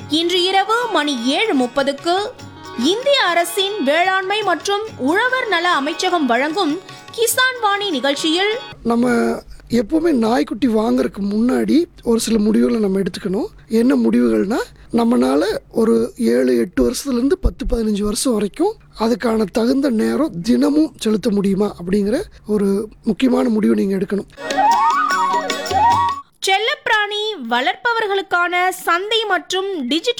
இன்று இரவு மணி ஏழு முப்பதுக்கு இந்திய அரசின் வேளாண்மை மற்றும் உழவர் நல அமைச்சகம் வழங்கும் கிசான் வாணி நிகழ்ச்சியில் நம்ம எப்போவுமே நாய்க்குட்டி வாங்குறதுக்கு முன்னாடி ஒரு சில முடிவுகளை நம்ம எடுத்துக்கணும் என்ன முடிவுகள்னா நம்மனால ஒரு ஏழு எட்டு வருஷத்துலேருந்து பத்து பதினஞ்சு வருஷம் வரைக்கும் அதுக்கான தகுந்த நேரம் தினமும் செலுத்த முடியுமா அப்படிங்கிற ஒரு முக்கியமான முடிவு நீங்கள் எடுக்கணும் செல்லப்பிராணி வளர்ப்பவர்களுக்கான சந்தை மற்றும் டிஜிட்டல்